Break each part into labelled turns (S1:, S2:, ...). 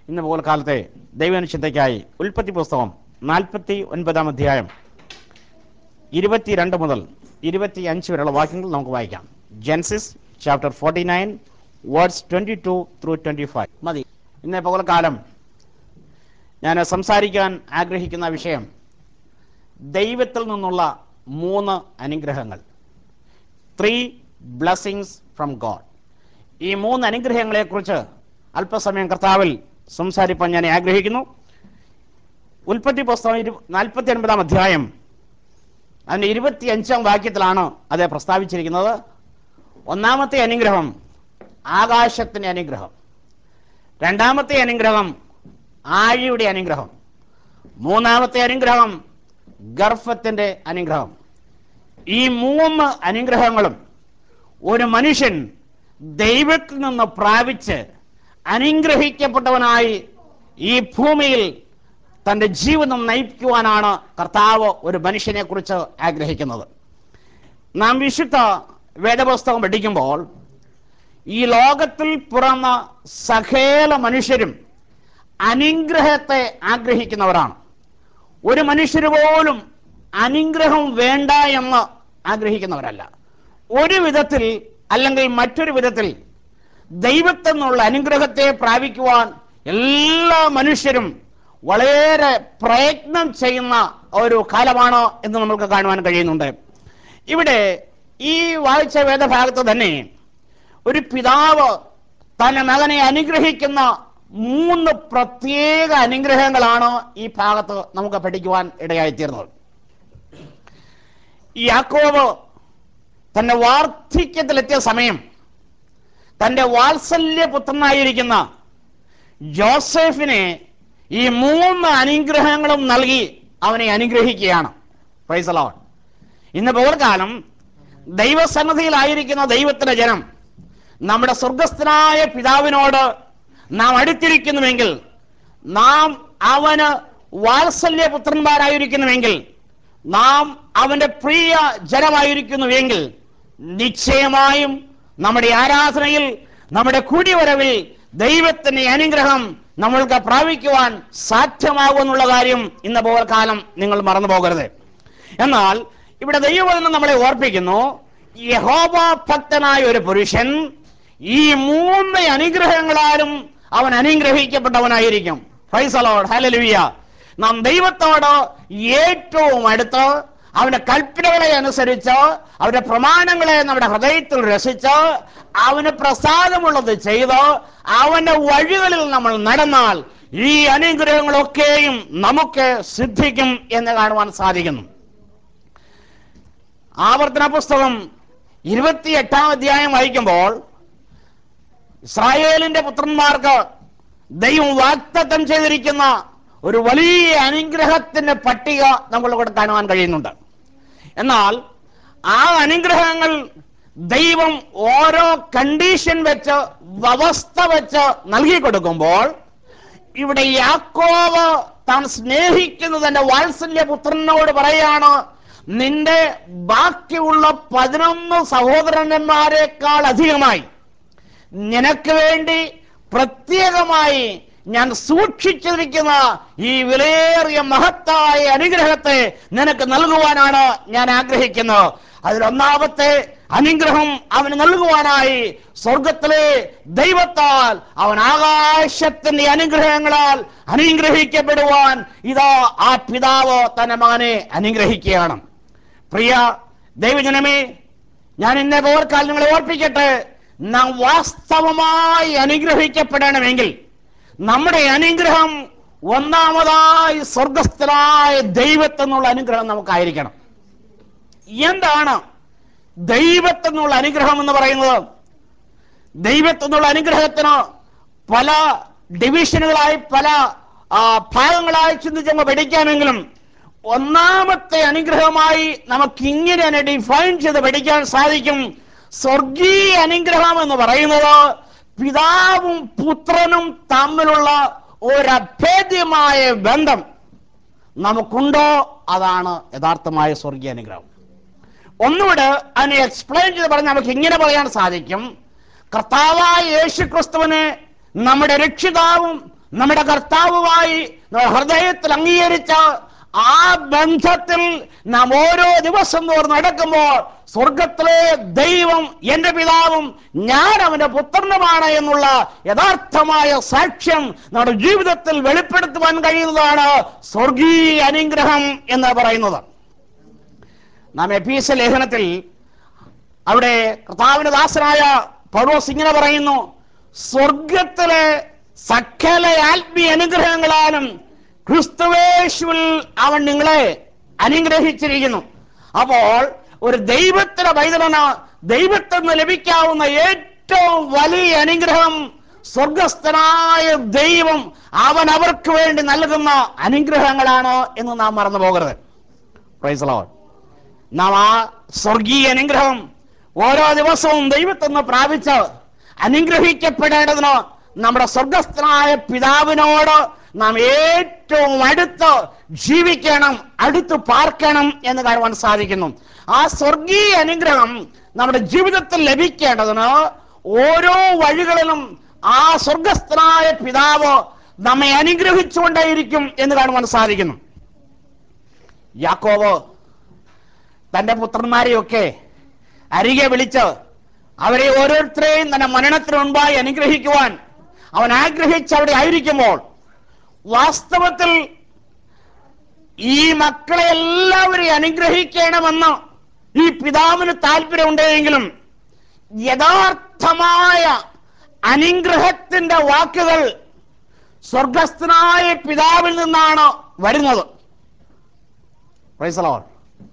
S1: ഇന്ന് പോൽ കാലത്തെ ദൈവനിശ്ചിന്തയ്ക്കായി ഉൽപ്പത്തി പുസ്തകം നാൽപ്പത്തി ഒൻപതാം അധ്യായം ഇരുപത്തിരണ്ട് മുതൽ ഇരുപത്തി അഞ്ച് വരെയുള്ള വാക്യങ്ങൾ നമുക്ക് വായിക്കാം Genesis chapter forty nine words twenty two through twenty five മതി ഇന്ന് പകൽക്കാലം ഞാൻ സംസാരിക്കാൻ ആഗ്രഹിക്കുന്ന വിഷയം ദൈവത്തിൽ നിന്നുള്ള മൂന്ന് അനുഗ്രഹങ്ങൾ ത്രീ ബ്ലെസ്സിങ്സ് ഫ്രം ഗോഡ് ഈ മൂന്ന് അനുഗ്രഹങ്ങളെക്കുറിച്ച് അല്പസമയം കർത്താവിൽ സംസാരിപ്പാൻ ഞാൻ ആഗ്രഹിക്കുന്നു ഉൽപ്പത്തി പുസ്തകം ഇരു നാൽപ്പത്തി ഒൻപതാം അധ്യായം അതിൻ്റെ ഇരുപത്തി അഞ്ചാം വാക്യത്തിലാണ് അത് പ്രസ്താവിച്ചിരിക്കുന്നത് ഒന്നാമത്തെ അനുഗ്രഹം ആകാശത്തിൻ്റെ അനുഗ്രഹം രണ്ടാമത്തെ അനുഗ്രഹം ആഴിയുടെ അനുഗ്രഹം മൂന്നാമത്തെ അനുഗ്രഹം ഗർഭത്തിൻ്റെ അനുഗ്രഹം ഈ മൂന്ന് അനുഗ്രഹങ്ങളും ഒരു മനുഷ്യൻ ദൈവത്തിൽ നിന്ന് പ്രാപിച്ച് അനുഗ്രഹിക്കപ്പെട്ടവനായി ഈ ഭൂമിയിൽ തൻ്റെ ജീവിതം നയിക്കുവാനാണ് കർത്താവ് ഒരു മനുഷ്യനെ കുറിച്ച് ആഗ്രഹിക്കുന്നത് നാം വിശുദ്ധ വേദപുസ്തകം പഠിക്കുമ്പോൾ ഈ ലോകത്തിൽ പിറന്ന സകല മനുഷ്യരും അനുഗ്രഹത്തെ ആഗ്രഹിക്കുന്നവരാണ് ഒരു മനുഷ്യന് പോലും അനുഗ്രഹം വേണ്ട എന്ന് ആഗ്രഹിക്കുന്നവരല്ല ഒരു വിധത്തിൽ അല്ലെങ്കിൽ മറ്റൊരു വിധത്തിൽ ദൈവത്തിൽ നിന്നുള്ള അനുഗ്രഹത്തെ പ്രാപിക്കുവാൻ എല്ലാ മനുഷ്യരും വളരെ പ്രയത്നം ചെയ്യുന്ന ഒരു കാലമാണ് എന്ന് നമുക്ക് കാണുവാൻ കഴിയുന്നുണ്ട് ഇവിടെ ഈ വായിച്ച വേദഭാഗത്ത് തന്നെ ഒരു പിതാവ് തന്റെ മകനെ അനുഗ്രഹിക്കുന്ന മൂന്ന് പ്രത്യേക അനുഗ്രഹങ്ങളാണ് ഈ ഭാഗത്ത് നമുക്ക് പഠിക്കുവാൻ ഇടയായിത്തീർന്നത് ഈ യാക്കോബ് തന്റെ വാർദ്ധക്യത്തിലെത്തിയ സമയം തന്റെ വാത്സല്യപുത്രനായിരിക്കുന്ന ജോസഫിനെ ഈ മൂന്ന് അനുഗ്രഹങ്ങളും നൽകി അവനെ അനുഗ്രഹിക്കുകയാണ് പ്രൈസലോൺ ഇന്ന് പകർക്കാലം ദൈവസന്നദ്ധിയിലായിരിക്കുന്ന ദൈവത്തിന്റെ ജനം നമ്മുടെ സ്വർഗസ്ഥനായ പിതാവിനോട് നാം അടുത്തിരിക്കുന്നുവെങ്കിൽ നാം അവന് വാത്സല്യപുത്രന്മാരായിരിക്കുന്നുവെങ്കിൽ നാം അവന്റെ പ്രിയ ജനമായിരിക്കുന്നുവെങ്കിൽ നിശ്ചയമായും നമ്മുടെ ആരാധനയിൽ നമ്മുടെ കൂടിവരവിൽ ദൈവത്തിന്റെ അനുഗ്രഹം നമ്മൾക്ക് പ്രാപിക്കുവാൻ സാധ്യമാകുമെന്നുള്ള കാര്യം ഇന്ന് പോകാലം നിങ്ങൾ മറന്നു പോകരുത് എന്നാൽ ഇവിടെ ദൈവവചനം നമ്മളെ ഓർപ്പിക്കുന്നു യഹോബ ഭക്തനായ ഒരു പുരുഷൻ ഈ മൂന്ന് അനുഗ്രഹങ്ങളാലും അവൻ അനുഗ്രഹിക്കപ്പെട്ടവനായിരിക്കും ഫൈസലോഡ് ഹലലുവിയ നാം ദൈവത്തോട് ഏറ്റവും അടുത്ത് അവന്റെ കൽപ്പനകളെ അനുസരിച്ച് അവന്റെ പ്രമാണങ്ങളെ നമ്മുടെ ഹൃദയത്തിൽ രസിച്ച് അവന് പ്രസാദമുള്ളത് ചെയ്ത് അവന്റെ വഴികളിൽ നമ്മൾ നടന്നാൽ ഈ അനുഗ്രഹങ്ങളൊക്കെയും നമുക്ക് സിദ്ധിക്കും എന്ന് കാണുവാൻ സാധിക്കുന്നു ആവർത്തന പുസ്തകം ഇരുപത്തിയെട്ടാം അധ്യായം വായിക്കുമ്പോൾ ഇസ്രായേലിന്റെ പുത്രന്മാർക്ക് ദൈവം വാക്തത്വം ചെയ്തിരിക്കുന്ന ഒരു വലിയ അനുഗ്രഹത്തിന്റെ പട്ടിക നമ്മളിവിടെ കാണുവാൻ കഴിയുന്നുണ്ട് എന്നാൽ ആ അനുഗ്രഹങ്ങൾ ദൈവം ഓരോ കണ്ടീഷൻ വെച്ച് വ്യവസ്ഥ വെച്ച് നൽകി കൊടുക്കുമ്പോൾ ഇവിടെ യാക്കോവ് താൻ സ്നേഹിക്കുന്ന തന്റെ വാത്സല്യ പുത്രനോട് പറയാണ് നിന്റെ ബാക്കിയുള്ള പതിനൊന്ന് സഹോദരന്മാരെക്കാൾ അധികമായി നിനക്ക് വേണ്ടി പ്രത്യേകമായി ഞാൻ സൂക്ഷിച്ചിരിക്കുന്ന ഈ വിലയേറിയ മഹത്തായ അനുഗ്രഹത്തെ നിനക്ക് നൽകുവാനാണ് ഞാൻ ആഗ്രഹിക്കുന്നത് അതിലൊന്നാമത്തെ അനുഗ്രഹം അവന് നൽകുവാനായി സ്വർഗത്തിലെ ദൈവത്താൽ അവൻ ആകാശത്തിന്റെ അനുഗ്രഹങ്ങളാൽ അനുഗ്രഹിക്കപ്പെടുവാൻ ഇതാ ആ പിതാവ് തന്റെ മകനെ അനുഗ്രഹിക്കുകയാണ് പ്രിയ ദൈവജനമേ ഞാൻ ഇന്നേ പോർക്കാൽ നിങ്ങളെ ഓർപ്പിക്കട്ടെ നാം വാസ്തവമായി അനുഗ്രഹിക്കപ്പെടണമെങ്കിൽ നമ്മുടെ അനുഗ്രഹം ഒന്നാമതായി സ്വർഗസ്ഥനായ ദൈവത്തെന്നുള്ള അനുഗ്രഹം നമുക്കായിരിക്കണം എന്താണ് ദൈവത്തെന്നുള്ള അനുഗ്രഹം എന്ന് പറയുന്നത് ദൈവത്തെന്നുള്ള അനുഗ്രഹത്തിന് പല ഡിവിഷനുകളായി പല ഭാഗങ്ങളായി ചിന്തിച്ച് നമ്മൾ പഠിക്കാമെങ്കിലും ഒന്നാമത്തെ അനുഗ്രഹമായി നമുക്ക് ഇങ്ങനെ തന്നെ ഡിഫൈൻ ചെയ്ത് പഠിക്കാൻ സാധിക്കും സ്വർഗീയ അനുഗ്രഹം എന്ന് പറയുന്നത് പിതാവും പുത്രനും തമ്മിലുള്ള ഒരു അഭേദ്യമായ ബന്ധം നമുക്കുണ്ടോ അതാണ് യഥാർത്ഥമായ സ്വർഗീയ അനുഗ്രഹം ഒന്നുകൂടെ അതിനെ എക്സ്പ്ലെയിൻ ചെയ്ത് പറഞ്ഞാൽ നമുക്ക് ഇങ്ങനെ പറയാൻ സാധിക്കും കർത്താവായ യേശു ക്രിസ്തുവിനെ നമ്മുടെ രക്ഷിതാവും നമ്മുടെ കർത്താവുമായി നമ്മുടെ ഹൃദയത്തിൽ അംഗീകരിച്ച ആ ബന്ധത്തിൽ നാം ഓരോ ദിവസം തോറും നടക്കുമ്പോൾ സ്വർഗത്തിലെ ദൈവം എന്റെ പിതാവും ഞാൻ അവന്റെ പുത്രനുമാണ് എന്നുള്ള യഥാർത്ഥമായ സാക്ഷ്യം നമ്മുടെ ജീവിതത്തിൽ വെളിപ്പെടുത്തുവാൻ കഴിയുന്നതാണ് സ്വർഗീയ അനുഗ്രഹം എന്ന് പറയുന്നത് നാം എപ്പീസ ലേഖനത്തിൽ അവിടെ കർത്താവിന് ദാസനായ പൗലോസ് ഇങ്ങനെ പറയുന്നു സ്വർഗത്തിലെ സകല ആത്മീയ അനുഗ്രഹങ്ങളാലും ക്രിസ്തുവേശുവിൽ അവൻ നിങ്ങളെ അനുഗ്രഹിച്ചിരിക്കുന്നു അപ്പോൾ ഒരു ദൈവത്തിന്റെ പൈതലന് ദൈവത്തിൽ നിന്ന് ലഭിക്കാവുന്ന ഏറ്റവും വലിയ അനുഗ്രഹം സ്വർഗസ്ഥനായ ദൈവം അവൻ അവർക്ക് വേണ്ടി നൽകുന്ന അനുഗ്രഹങ്ങളാണ് എന്ന് നാം മറന്നു പോകരുത് പ്രൈസ് ലോർഡ് നാം ആ സ്വർഗീയ അനുഗ്രഹം ഓരോ ദിവസവും ദൈവത്തിൽ നിന്ന് പ്രാപിച്ച് അനുഗ്രഹിക്കപ്പെടേണ്ടതിന് നമ്മുടെ സ്വർഗസ്ഥനായ പിതാവിനോട് നാം ഏറ്റവും അടുത്ത് ജീവിക്കണം അടുത്ത് പാർക്കണം എന്ന് കാണുവാൻ സാധിക്കുന്നു ആ സ്വർഗീയ അനുഗ്രഹം നമ്മുടെ ജീവിതത്തിൽ ലഭിക്കേണ്ടതിന് ഓരോ വഴികളിലും ആ സ്വർഗസ്ഥനായ പിതാവ് നമ്മെ അനുഗ്രഹിച്ചുകൊണ്ടേയിരിക്കും എന്ന് കാണുവാൻ സാധിക്കുന്നു യാക്കോബ് തന്റെ പുത്രന്മാരെയൊക്കെ അരികെ വിളിച്ച് അവരെ ഓരോരുത്തരെയും തന്റെ മരണത്തിന് മുൻപായി അനുഗ്രഹിക്കുവാൻ അവൻ ആഗ്രഹിച്ച് അവിടെ ആയിരിക്കുമ്പോൾ വാസ്തവത്തിൽ ഈ മക്കളെ എല്ലാവരെയും അനുഗ്രഹിക്കണമെന്ന് ഈ പിതാവിന് താല്പര്യമുണ്ടെങ്കിലും യഥാർത്ഥമായ അനുഗ്രഹത്തിന്റെ വാക്കുകൾ സ്വർഗസ്ഥനായ പിതാവിൽ നിന്നാണ് വരുന്നത് Praise the Lord.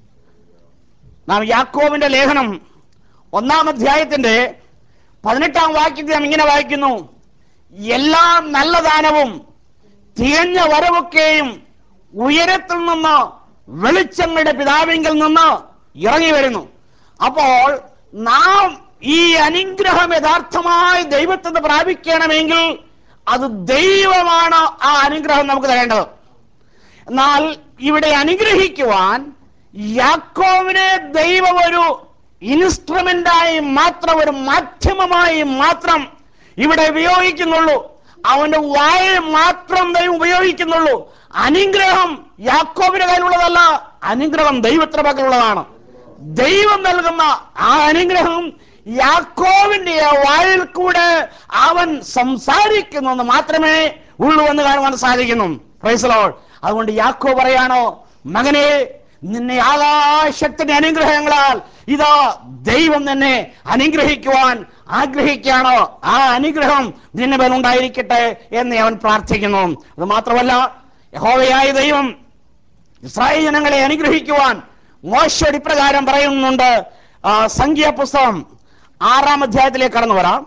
S1: നാം യാക്കോവിന്റെ ലേഖനം ഒന്നാം അധ്യായത്തിന്റെ പതിനെട്ടാം വാക്യത്തിൽ നാം ഇങ്ങനെ വായിക്കുന്നു എല്ലാ നല്ല ദാനവും തികഞ്ഞ വരവൊക്കെയും ഉയരത്തിൽ നിന്ന് വെളിച്ചങ്ങളുടെ പിതാവിങ്കിൽ നിന്ന് ഇറങ്ങി വരുന്നു അപ്പോൾ നാം ഈ അനുഗ്രഹം യഥാർത്ഥമായി ദൈവത്തിൽ നിന്ന് പ്രാപിക്കണമെങ്കിൽ അത് ദൈവമാണ് ആ അനുഗ്രഹം നമുക്ക് തരേണ്ടത് എന്നാൽ ഇവിടെ അനുഗ്രഹിക്കുവാൻ യാക്കോവിനെ ദൈവം ഒരു ഇൻസ്ട്രുമെന്റായി മാത്രം ഒരു മാധ്യമമായി മാത്രം ഇവിടെ ഉപയോഗിക്കുന്നുള്ളൂ അവന്റെ വായ മാത്രം ദൈവം ഉപയോഗിക്കുന്നുള്ളൂ അനുഗ്രഹം യാക്കോബിന്റെ കയ്യിലുള്ളതല്ല അനുഗ്രഹം ദൈവത്തിന്റെ പക്കലുള്ളതാണ് ദൈവം നൽകുന്ന ആ അനുഗ്രഹം യാക്കോവിന്റെ വായിൽ കൂടെ അവൻ സംസാരിക്കുന്നു എന്ന് മാത്രമേ ഉള്ളൂ എന്ന് കാണുവാൻ സാധിക്കുന്നു പ്രൈസ് ലോർഡ് അതുകൊണ്ട് യാക്കോ പറയാണോ മകനെ നിന്നെ ആകാശത്തിന്റെ അനുഗ്രഹങ്ങളാൽ ഇതാ ദൈവം നിന്നെ അനുഗ്രഹിക്കുവാൻ ആഗ്രഹിക്കുകയാണോ ആ അനുഗ്രഹം നിന്നെ മേലുണ്ടായിരിക്കട്ടെ എന്ന് അവൻ പ്രാർത്ഥിക്കുന്നു അത് മാത്രമല്ല യഹോവയായ ദൈവം ഇസ്രായേൽ ജനങ്ങളെ അനുഗ്രഹിക്കുവാൻ മോശയുടെ ഇപ്രകാരം പറയുന്നുണ്ട് ആ, സംഖ്യാപുസ്തകം ആറാം അധ്യായത്തിലേക്ക് കടന്നു വരാം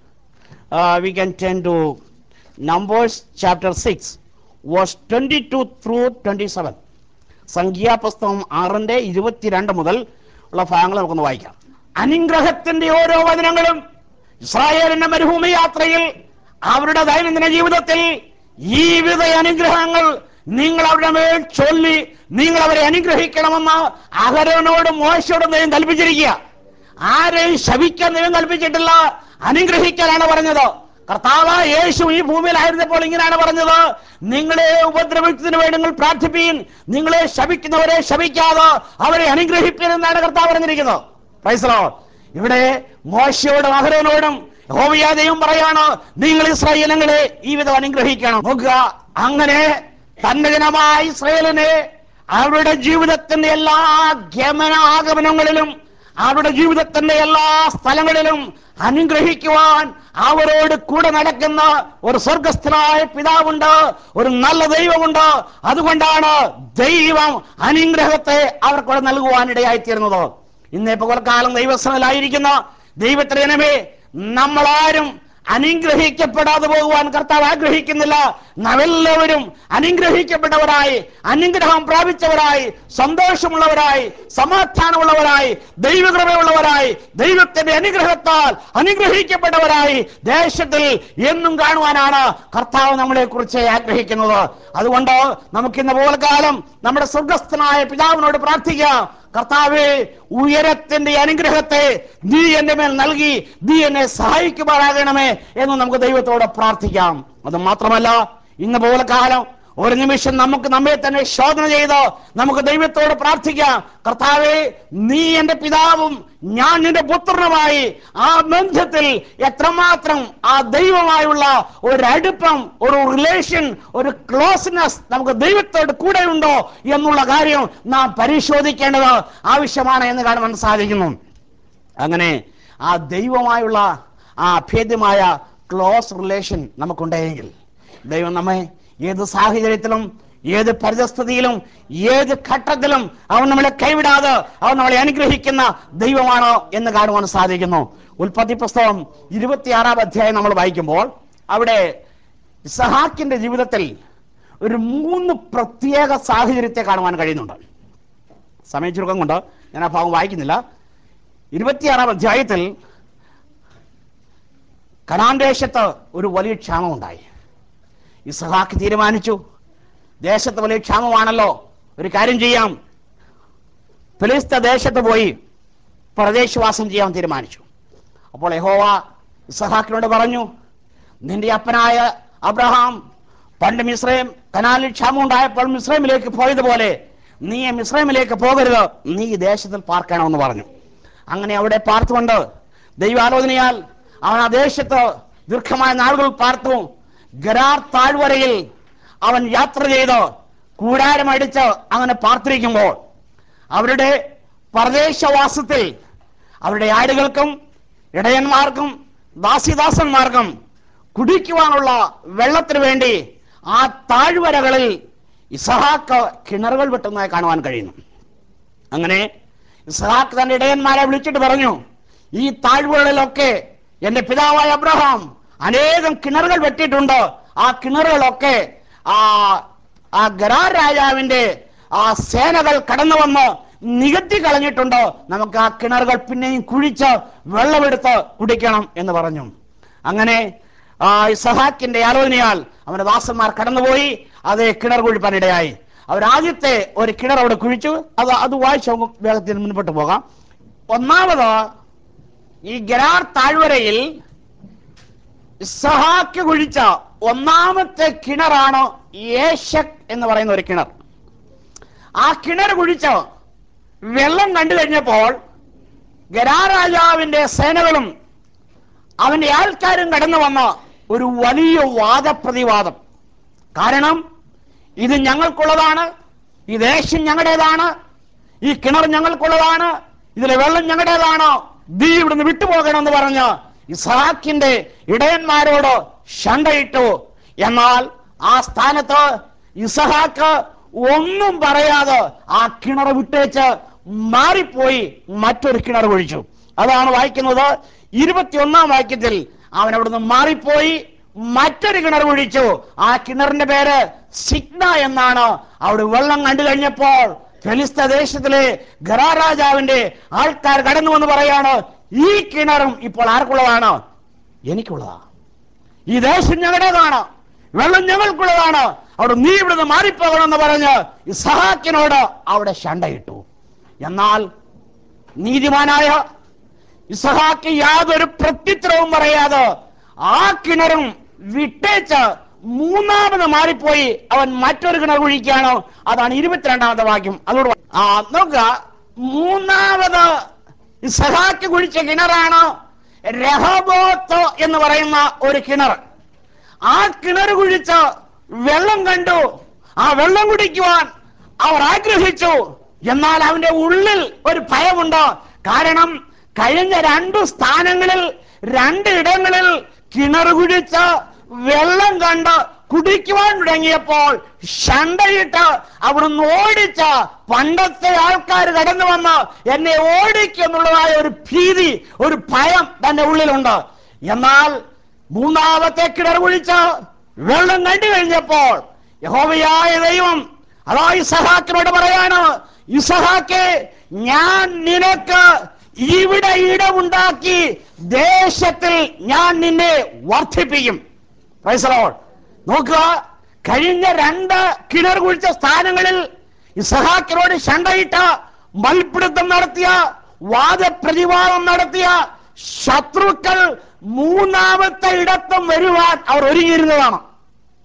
S1: we can turn to Numbers chapter six verse twenty two through twenty seven സംഖ്യാപുസ്തകം ആറിന്റെ ഇരുപത്തിരണ്ട് മുതൽ ഉള്ള ഭാഗങ്ങൾ നമുക്കൊന്ന് വായിക്കാം അനുഗ്രഹത്തിന്റെ ഓരോ വചനങ്ങളും ഇസ്രായേലിന്റെ മരുഭൂമി യാത്രയിൽ അവരുടെ ദൈനംദിന ജീവിതത്തിൽ ഈ വിധ അനുഗ്രഹങ്ങൾ നിങ്ങൾ അവരുടെ മേൽ ചൊല്ലി നിങ്ങൾ അവരെ അനുഗ്രഹിക്കണമെന്ന് അഹരോനോടും മോശയോടും ദൈവം കൽപ്പിച്ചിരിക്കുക ആരെയും ശപിക്കാൻ ദൈവം കൽപ്പിച്ചിട്ടില്ല അനുഗ്രഹിക്കാനാണ് പറഞ്ഞത് കർത്താവ് യേശു ഈ ഭൂമിയിലായിരുന്നപ്പോൾ ഇങ്ങനെയാണ് പറഞ്ഞത് നിങ്ങളെ ഉപദ്രവിച്ചതിന് വേണ്ടി നിങ്ങൾ പ്രാർത്ഥിപ്പീൻ നിങ്ങളെ ശപിക്കുന്നവരെ ശപിക്കാതെ അവരെ അനുഗ്രഹിപ്പീൻ എന്നാണ് കർത്താവ് പറഞ്ഞിരിക്കുന്നത് പ്രൈസലോ ഇവിടെ മോശയോടും അഹരോനോടും യഹോവയാ ദൈവം പറയാണ് നിങ്ങൾ ഇസ്രായേലങ്ങളെ ഈ വിധം അനുഗ്രഹിക്കണം നോക്കുക അങ്ങനെ തന്റെ ജനമായ ഇസ്രായേലിനെ അവരുടെ ജീവിതത്തിന്റെ എല്ലാ ഗമനാഗമനങ്ങളിലും അവരുടെ ജീവിതത്തിന്റെ എല്ലാ സ്ഥലങ്ങളിലും അനുഗ്രഹിക്കുവാൻ അവരോട് കൂടെ നടക്കുന്ന ഒരു സ്വർഗസ്ഥനായ പിതാവുണ്ട് ഒരു നല്ല ദൈവമുണ്ട് അതുകൊണ്ടാണ് ദൈവം അനുഗ്രഹത്തെ അവർക്കൂടെ നൽകുവാനിടയായിത്തീരുന്നത് ഇന്നേ പകൽക്കാലം ദൈവസ്ഥലായിരിക്കുന്ന ദൈവത്തിനമേ നമ്മളാരും അനുഗ്രഹിക്കപ്പെടാതെ പോകുവാൻ കർത്താവ് ആഗ്രഹിക്കുന്നില്ല നാമെല്ലാവരും അനുഗ്രഹിക്കപ്പെട്ടവരായി അനുഗ്രഹം പ്രാപിച്ചവരായി സന്തോഷമുള്ളവരായി സമാധാനമുള്ളവരായി ദൈവകൃപയുള്ളവരായി ദൈവത്തിന്റെ അനുഗ്രഹത്താൽ അനുഗ്രഹിക്കപ്പെട്ടവരായി ദേശത്തിൽ എന്നും കാണുവാനാണ് കർത്താവ് നമ്മളെ കുറിച്ച് ആഗ്രഹിക്കുന്നത് അതുകൊണ്ട് നമുക്കിന്ന് പോലെ കാലം നമ്മുടെ സ്വർഗസ്ഥനായ പിതാവിനോട് പ്രാർത്ഥിക്കാം കർത്താവെ ഉയരത്തിന്റെ അനുഗ്രഹത്തെ നീ എന്റെ മേൽ നൽകി നീ എന്നെ സഹായിക്കുമാറാകണമേ എന്ന് നമുക്ക് ദൈവത്തോട് പ്രാർത്ഥിക്കാം അത് മാത്രമല്ല ഇന്ന് പോലെ കാലം ഒരു നിമിഷം നമുക്ക് നമ്മെ തന്നെ ശോധന ചെയ്ത് നമുക്ക് ദൈവത്തോട് പ്രാർത്ഥിക്കാം കർത്താവേ നീ എന്റെ പിതാവും ഞാൻ നിന്റെ പുത്രനുമായി ആ ബന്ധത്തിൽ എത്രമാത്രം ആ ദൈവമായുള്ള ഒരു അടുപ്പം ഒരു റിലേഷൻ ഒരു ക്ലോസ്നെസ് നമുക്ക് ദൈവത്തോട് കൂടെ ഉണ്ടോ എന്നുള്ള കാര്യം നാം പരിശോധിക്കേണ്ടത് ആവശ്യമാണ് എന്ന് കാണുവാൻ സാധിക്കുന്നു അങ്ങനെ ആ ദൈവമായുള്ള ആ അഭേദ്യമായ ക്ലോസ് റിലേഷൻ നമുക്കുണ്ടെങ്കിൽ ദൈവം നമ്മെ ഏത് സാഹചര്യത്തിലും ഏത് പരിതസ്ഥിതിയിലും ഏത് ഘട്ടത്തിലും അവൻ നമ്മളെ കൈവിടാതെ അവൻ നമ്മളെ അനുഗ്രഹിക്കുന്ന ദൈവമാണ് എന്ന് കാണുവാൻ സാധിക്കുന്നു ഉൽപ്പത്തി പുസ്തകം ഇരുപത്തിയാറാം അധ്യായം നമ്മൾ വായിക്കുമ്പോൾ അവിടെ ഇസഹാക്കിന്റെ ജീവിതത്തിൽ ഒരു മൂന്ന് പ്രത്യേക സാഹചര്യത്തെ കാണുവാൻ കഴിയുന്നുണ്ട് സമയ ചുരുക്കം കൊണ്ട് ഞാൻ ആ ഭാഗം വായിക്കുന്നില്ല ഇരുപത്തിയാറാം അധ്യായത്തിൽ കനാൻ ദേശത്ത് ഒരു വലിയ ക്ഷാമം ഉണ്ടായി ഇസഹാക്ക് തീരുമാനിച്ചു ദേശത്ത് വലിയ ക്ഷാമമാണല്ലോ ഒരു കാര്യം ചെയ്യാം ഫിലിസ്ത ദേശത്ത് പോയി പ്രദേശവാസം ചെയ്യാൻ തീരുമാനിച്ചു അപ്പോൾ യഹോവ ഇസഹാക്കിനോട് പറഞ്ഞു നിന്റെ അപ്പനായ അബ്രഹാം പണ്ട് മിശ്രയം കനാലിൽ ക്ഷാമം ഉണ്ടായപ്പോൾ മിശ്രമിലേക്ക് പോയതുപോലെ നീ മിശ്രമിലേക്ക് പോകരുത് നീ ഈ ദേശത്തിൽ പാർക്കണമെന്ന് പറഞ്ഞു അങ്ങനെ അവിടെ പാർത്തുകൊണ്ട് ദൈവാലോചനയാൽ അവൻ ആ ദേശത്ത് ദീർഘമായ നാളുകൾ പാർത്തു ഗരാർ താഴ്വരയിൽ അവൻ യാത്ര ചെയ്ത് കൂടാരമടിച്ച് അങ്ങനെ പാർത്തിരിക്കുമ്പോൾ അവരുടെ പ്രദേശവാസത്തിൽ അവരുടെ ആടുകൾക്കും ഇടയന്മാർക്കും ദാസിദാസന്മാർക്കും കുടിക്കുവാനുള്ള വെള്ളത്തിന് വേണ്ടി ആ താഴ്വരകളിൽ ഇസഹാക്ക് കിണറുകൾ വെട്ടുന്നതായി കാണുവാൻ കഴിയുന്നു അങ്ങനെ ഇസഹാക്ക് തന്റെ ഇടയന്മാരെ വിളിച്ചിട്ട് പറഞ്ഞു ഈ താഴ്വരകളിലൊക്കെ എന്റെ പിതാവായ അബ്രഹാം അനേകം കിണറുകൾ വെട്ടിയിട്ടുണ്ട് ആ കിണറുകളൊക്കെ ആ ആ ഗരാർ രാജാവിന്റെ ആ സേനകൾ കടന്നു വന്ന് നികത്തി കളഞ്ഞിട്ടുണ്ട് നമുക്ക് ആ കിണറുകൾ പിന്നെയും കുഴിച്ച് വെള്ളമെടുത്ത് കുടിക്കണം എന്ന് പറഞ്ഞു അങ്ങനെ ആ ഇസഹാക്കിന്റെ ആലോചനയാൽ അവന്റെ ദാസന്മാർ കടന്നുപോയി അത് കിണർ കുഴിപ്പാൻ ഇടയായി അവർ ആദ്യത്തെ ഒരു കിണർ അവിടെ കുഴിച്ചു അത് അത് വായിച്ചു നമുക്ക് വേഗത്തിൽ മുൻപോട്ട് പോകാം ഒന്നാമത് ഈ ഗരാർ താഴ്വരയിൽ ഇസഹാക്ക് കുഴിച്ച ഒന്നാമത്തെ കിണറാണ് യേശക് എന്ന് പറയുന്ന ഒരു കിണർ ആ കിണർ കുഴിച്ച് വെള്ളം കണ്ടു കഴിഞ്ഞപ്പോൾ ഗരാർ രാജാവിന്റെ സേനകളും അവന്റെ ആൾക്കാരും കടന്നു വന്ന ഒരു വലിയ വാദപ്രതിവാദം കാരണം ഇത് ഞങ്ങൾക്കുള്ളതാണ് ഈ ദേശം ഞങ്ങളുടേതാണ് ഈ കിണർ ഞങ്ങൾക്കുള്ളതാണ് ഇതിലെ വെള്ളം ഞങ്ങളുടേതാണ് ദീ ഇവിടുന്ന് വിട്ടുപോകണമെന്ന് പറഞ്ഞ് ഇസാക്കിന്റെ ഇടയന്മാരോട് ശണ്ടയിട്ടു എന്നാൽ ആ സ്ഥാനത്ത് ഇസഹാക്ക് ഒന്നും പറയാതെ ആ കിണർ വിട്ടേച്ച് മാറിപ്പോയി മറ്റൊരു കിണർ ഒഴിച്ചു അതാണ് വായിക്കുന്നത് ഇരുപത്തിയൊന്നാം വാക്യത്തിൽ അവൻ അവിടുന്ന് മാറിപ്പോയി മറ്റൊരു കിണർ ഒഴിച്ചു ആ കിണറിന്റെ പേര് സിഗ്ന എന്നാണ് അവിടെ വെള്ളം കണ്ടു കഴിഞ്ഞപ്പോൾ ഫെലിസ്ത ദേശത്തിലെ ഗറാ രാജാവിന്റെ ആൾക്കാർ കടന്നു വന്ന് പറയാണ് ഈ കിണറും ഇപ്പോൾ ആർക്കുള്ളതാണ് എനിക്കുള്ളതാണ് ഈ ദേശം ഞങ്ങളുടേതാണ് വെള്ളം ഞങ്ങൾക്കുള്ളതാണ് അവിടെ നീ ഇവിടുന്ന് മാറിപ്പോകണമെന്ന് പറഞ്ഞ് ഇസഹാക്കിനോട് അവിടെ ശണ്ടയിട്ടു എന്നാൽ നീതിമാനായ ഇസഹാക്ക് യാതൊരു പ്രത്യുത്തരവും പറയാതെ ആ കിണറും വിട്ടേച്ച് മൂന്നാമത് മാറിപ്പോയി അവൻ മറ്റൊരു കിണർ കുഴിക്കുകയാണോ അതാണ് ഇരുപത്തിരണ്ടാമത്തെ വാക്യം അതോട് വാ- ആ നോക്കുക മൂന്നാമത് ഇസഹാക്ക് കുഴിച്ച കിണറാണ് രഹബോത്ത് എന്ന് പറയുന്ന ഒരു കിണർ ആ കിണർ കുഴിച്ച് വെള്ളം കണ്ടു ആ വെള്ളം കുടിക്കുവാൻ അവർ ആഗ്രഹിച്ചു എന്നാൽ അവന്റെ ഉള്ളിൽ ഒരു ഭയമുണ്ട് കാരണം കഴിഞ്ഞ രണ്ടു സ്ഥാനങ്ങളിൽ രണ്ട് ഇടങ്ങളിൽ കിണർ കുഴിച്ച് വെള്ളം കണ്ട് കുടിക്കുവാൻ തുടങ്ങിയപ്പോൾ ഷണ്ടയിട്ട് അവിടുന്ന് ഓടിച്ച പണ്ടത്തെ ആൾക്കാർ കടന്നു വന്ന് എന്നെ ഓടിക്കും എന്നുള്ളതായ ഒരു ഭീതി ഒരു ഭയം തന്റെ ഉള്ളിലുണ്ട് എന്നാൽ മൂന്നാമത്തെ കിണർ കുഴിച്ച് വെള്ളം കണ്ടു കഴിഞ്ഞപ്പോൾ യഹോവയായ ദൈവം അതാ ഇസഹാക്കിനോട് പറയാണ് ഇസഹാക്കെ ഞാൻ നിനക്ക് ഇവിടെ ഇടമുണ്ടാക്കി ദേശത്തിൽ ഞാൻ നിന്നെ വർദ്ധിപ്പിക്കും Praise the Lord. നോക്കുക കഴിഞ്ഞ രണ്ട് കിണർ കുഴിച്ച സ്ഥാനങ്ങളിൽ ഇസഹാക്കിനോട് ശണ്ടയിട്ട മൽപിടുത്തം നടത്തിയ വാദപ്രതിവാദം നടത്തിയ ശത്രുക്കൾ മൂന്നാമത്തെ ഇടത്തും വരുവാൻ അവർ ഒരുങ്ങിയിരുന്നതാണ്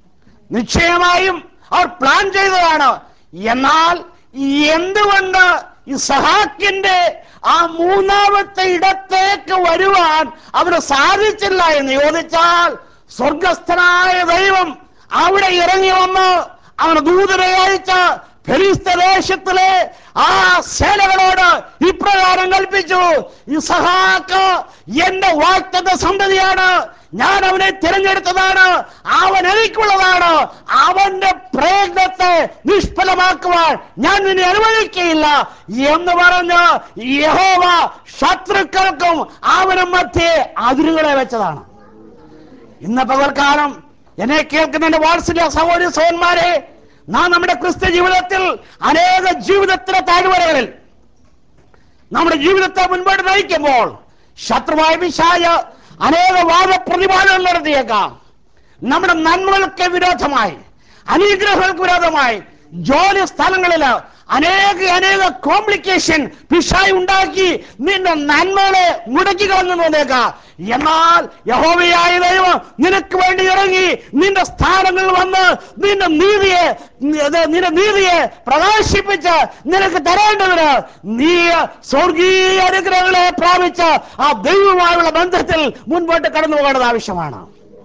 S1: നിശ്ചയമായും അവർ പ്ലാൻ ചെയ്തതാണ് എന്നാൽ എന്തുകൊണ്ട് ഇസഹാക്കിന്റെ ആ മൂന്നാമത്തെ ഇടത്തേക്ക് വരുവാൻ അവന് സാധിച്ചില്ല എന്ന് ചോദിച്ചാൽ സ്വർഗസ്ഥനായ ദൈവം അവിടെ ഇറങ്ങി വന്ന് അവന് ദൂതരെ അയച്ച ഫെലിസ്ത ദേശത്തിലെ ആ സേനകളോട് ഇപ്രകാരം കൽപ്പിച്ചു ഇസഹാക്ക് എന്റെ വാക്തത സന്തതിയാണ് ഞാൻ അവനെ തിരഞ്ഞെടുത്തതാണ് അവൻ എനിക്കുള്ളതാണ് അവന്റെ പ്രയത്നത്തെ നിഷ്ഫലമാക്കുവാൻ ഞാൻ നിന്നെ അനുവദിക്കുകയില്ല എന്ന് പറഞ്ഞ് യഹോവ ശത്രുക്കൾക്കും അവനും മധ്യേ അതിരുകളെ വെച്ചതാണ് ഇന്ന് പകൽക്കാലം എന്നെ കേൾക്കുന്ന എന്റെ വാത്സല്യ സഹോദരി സഹോന്മാരെ നാം നമ്മുടെ ക്രിസ്ത്യ ജീവിതത്തിൽ അനേക ജീവിതത്തിലെ താഴ്വരകളിൽ നമ്മുടെ ജീവിതത്തെ മുൻപോട്ട് നയിക്കുമ്പോൾ ശത്രുവായ വിശായ അനേക വാദപ്രതിപാദനങ്ങൾ നടത്തിയേക്കാം നമ്മുടെ നന്മകൾക്ക് വിരോധമായി അനുഗ്രഹങ്ങൾക്ക് വിരോധമായി ജോലി സ്ഥലങ്ങളിൽ അനേക അനേക കോംപ്ലിക്കേഷൻ പിഷായി ഉണ്ടാക്കി നിന്റെ നന്മകളെ മുടക്കി കളഞ്ഞു തോന്നേക്കാം എന്നാൽ യഹോവയായ ദൈവം നിനക്ക് വേണ്ടി ഇറങ്ങി നിന്റെ സ്ഥാനങ്ങളിൽ വന്ന് നിന്റെ നീതിയെ ഇത് നിന്റെ നീതിയെ പ്രകാശിപ്പിച്ച് നിനക്ക് തരേണ്ടതിന് നീ സ്വർഗീയ അനുഗ്രഹങ്ങളെ പ്രാപിച്ച് ആ ദൈവവുമായുള്ള ബന്ധത്തിൽ മുൻപോട്ട് കടന്നു പോകേണ്ടത് ആവശ്യമാണ്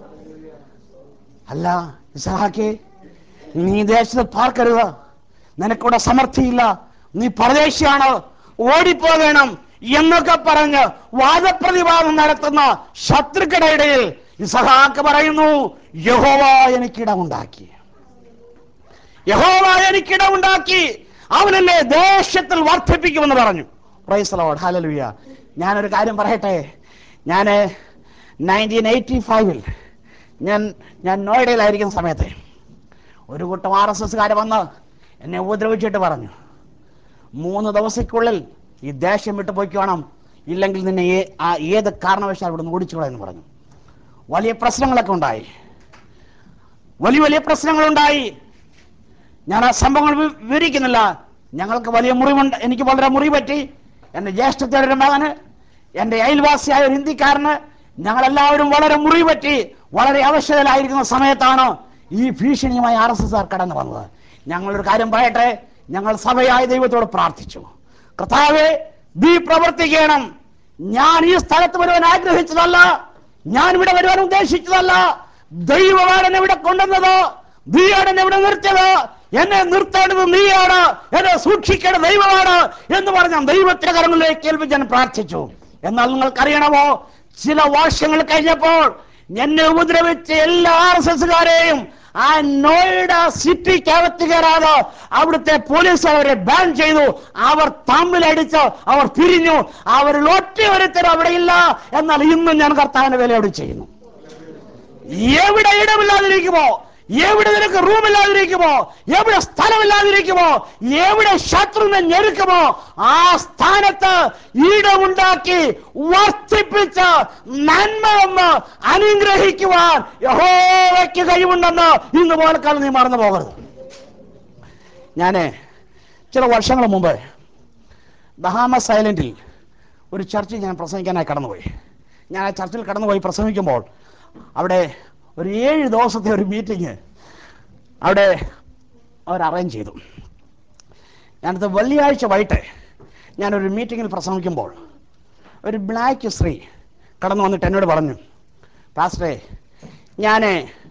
S1: അല്ല ഇസഹാക്കെ നീ ദേശത്ത് പാർക്കരുത് നിനക്കൂടെ സമർത്ഥിയില്ല നീ പരദേശിയാണ് ഓടിപ്പോകണം എന്നൊക്കെ പറഞ്ഞ് വാദപ്രതിവാദം നടത്തുന്ന ശത്രുക്കളുടെ ഇടയിൽ ഇസഹാക്ക് പറയുന്നു യഹോവ എനിക്കിടമുണ്ടാക്കി യഹോവ എനിക്കിടമുണ്ടാക്കി അവനെന്നെ ദേശത്തിൽ വർദ്ധിപ്പിക്കുമെന്ന് പറഞ്ഞു പ്രൈസ് ലോഡ് ഹലലുയ ഞാനൊരു കാര്യം പറയട്ടെ ഞാൻ നയൻറ്റീൻ എയ്റ്റി ഫൈവിൽ ഞാൻ ഞാൻ നോയിഡയിലായിരിക്കുന്ന സമയത്ത് ഒരു കൂട്ടം ആർ എസ് എസ്സുകാർ വന്ന് എന്നെ ഉപദ്രവിച്ചിട്ട് പറഞ്ഞു മൂന്ന് ദിവസക്കുള്ളിൽ ഈ ദേശം വിട്ടു പോയിക്കോണം ഇല്ലെങ്കിൽ നിന്നെ ഏ- ആ ഏത് കാരണവശാൽ ഇവിടെ നിന്ന് ഓടിച്ചുകളെന്ന് പറഞ്ഞു വലിയ പ്രശ്നങ്ങളൊക്കെ ഉണ്ടായി വലിയ വലിയ പ്രശ്നങ്ങളുണ്ടായി ഞാൻ ആ സംഭവങ്ങൾ വി- വിവരിക്കുന്നില്ല ഞങ്ങൾക്ക് വലിയ മുറിവുണ്ട് എനിക്ക് വളരെ മുറിവ് പറ്റി എൻ്റെ ജ്യേഷ്ഠത്തിയുടെ ഒരു മകന് എൻ്റെ അയൽവാസിയായ ഒരു ഹിന്ദിക്കാരന് ഞങ്ങളെല്ലാവരും വളരെ മുറിവ് പറ്റി വളരെ അവശതയിലായിരിക്കുന്ന സമയത്താണ് ഈ ഭീഷണിയുമായി ആർ എസ് എസ് കടന്നു വന്നത് ഞങ്ങളൊരു കാര്യം പറയട്ടെ ഞങ്ങൾ സഭയായ ദൈവത്തോട് പ്രാർത്ഥിച്ചു കർത്താവെ നീ പ്രവർത്തിക്കണം ഞാൻ ഈ സ്ഥലത്ത് വരുവാൻ ആഗ്രഹിച്ചതല്ല ഞാൻ ഇവിടെ വരുവാൻ ഉദ്ദേശിച്ചതല്ല ദൈവമാണ് എന്നെ ഇവിടെ കൊണ്ടുവന്നത് നീയാണ് എന്നെ ഇവിടെ നിർത്തിയത് എന്നെ നിർത്തേണ്ടത് നീയാണ് എന്നെ സൂക്ഷിക്കേണ്ട ദൈവമാണ് എന്ന് പറഞ്ഞ ഞാൻ ദൈവത്തിന്റെ കരങ്ങളിലേക്ക് ഏൽപ്പിച്ച് ഞാൻ പ്രാർത്ഥിച്ചു എന്നാൽ നിങ്ങൾക്കറിയണമോ ചില വർഷങ്ങൾ കഴിഞ്ഞപ്പോൾ എന്നെ ഉപദ്രവിച്ച എല്ലാ ആർ എസ് എസ്സുകാരെയും ആ നോയിഡ സിറ്റിക്കകത്ത് കയറാതെ അവിടുത്തെ പോലീസ് അവരെ ബാൻ ചെയ്തു അവർ തമ്മിലടിച്ച് അവർ പിരിഞ്ഞു അവരിൽ ഒറ്റ ഒരുത്തരും അവിടെ ഇല്ല എന്നാൽ ഇന്നും ഞാൻ കർത്താവിന്റെ വില അവിടെ ചെയ്യുന്നു എവിടെ ഇടമില്ലാതിരിക്കുമോ എവിടെ നിനക്ക് റൂമില്ലാതിരിക്കുമോ എവിടെ സ്ഥലമില്ലാതിരിക്കുമോ എവിടെ ശത്രുവിനെ ഞെരുക്കുമോ ആ സ്ഥാനത്ത് ഇടമുണ്ടാക്കി വർദ്ധിപ്പിച്ച് നന്മ ഒന്ന് അനുഗ്രഹിക്കുവാൻ യഹോവയ്ക്ക് കഴിവുണ്ടെന്ന് ഇന്ന് പോലക്കാലം നീ മറന്നു പോകരുത് ഞാന് ചില വർഷങ്ങൾ മുമ്പ് ബഹാമസ് ഐലൻഡിൽ ഒരു ചർച്ചിൽ ഞാൻ പ്രസംഗിക്കാനായി കടന്നുപോയി ഞാൻ ആ ചർച്ചിൽ കടന്നുപോയി പ്രസംഗിക്കുമ്പോൾ അവിടെ ഒരു ഏഴ് ദിവസത്തെ ഒരു മീറ്റിംഗ് അവിടെ അവർ അറേഞ്ച് ചെയ്തു ഞാനത് വെള്ളിയാഴ്ച വൈകിട്ട് ഞാനൊരു മീറ്റിങ്ങിൽ പ്രസംഗിക്കുമ്പോൾ ഒരു ബ്ലാക്ക് സ്ത്രീ കടന്നു വന്നിട്ട് എന്നോട് പറഞ്ഞു പാസ്റ്ററെ ഞാൻ